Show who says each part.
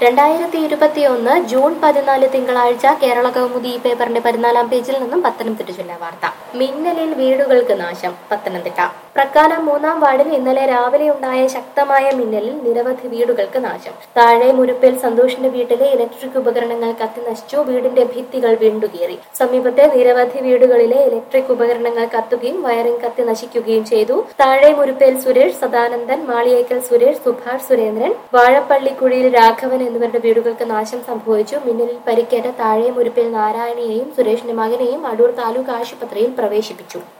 Speaker 1: രണ്ടായിരത്തി ഇരുപത്തിയൊന്ന് ജൂൺ പതിനാല് തിങ്കളാഴ്ച കേരള കൗമുദി ഈ പേപ്പറിന്റെ പതിനാലാം പേജിൽ നിന്നും പത്തനംതിട്ട ജില്ലാ വാർത്ത മിന്നലിൽ വീടുകൾക്ക് നാശം പത്തനംതിട്ട പ്രക്കാനം മൂന്നാം വാർഡിൽ ഇന്നലെ രാവിലെ ഉണ്ടായ ശക്തമായ മിന്നലിൽ നിരവധി വീടുകൾക്ക് നാശം താഴെ മുരുപ്പിൽ സന്തോഷിന്റെ വീട്ടിലെ ഇലക്ട്രിക് ഉപകരണങ്ങൾ കത്തി നശിച്ചു വീടിന്റെ ഭിത്തികൾ വീണ്ടുകീറി സമീപത്തെ നിരവധി വീടുകളിലെ ഇലക്ട്രിക് ഉപകരണങ്ങൾ കത്തുകയും വയറിംഗ് കത്തി നശിക്കുകയും ചെയ്തു താഴെ മുരുപ്പേൽ സുരേഷ് സദാനന്ദൻ മാളിയേക്കൽ സുരേഷ് സുഭാഷ് സുരേന്ദ്രൻ വാഴപ്പള്ളിക്കുഴിയിൽ രാഘവൻ എന്നിവരുടെ വീടുകൾക്ക് നാശം സംഭവിച്ചു മിന്നലിൽ പരിക്കേറ്റ താഴെ മുരുപ്പിൽ നാരായണിയെയും സുരേഷിന്റെ മകനെയും അടൂർ താലൂക്ക് ആശുപത്രിയിൽ പ്രവേശിപ്പിച്ചു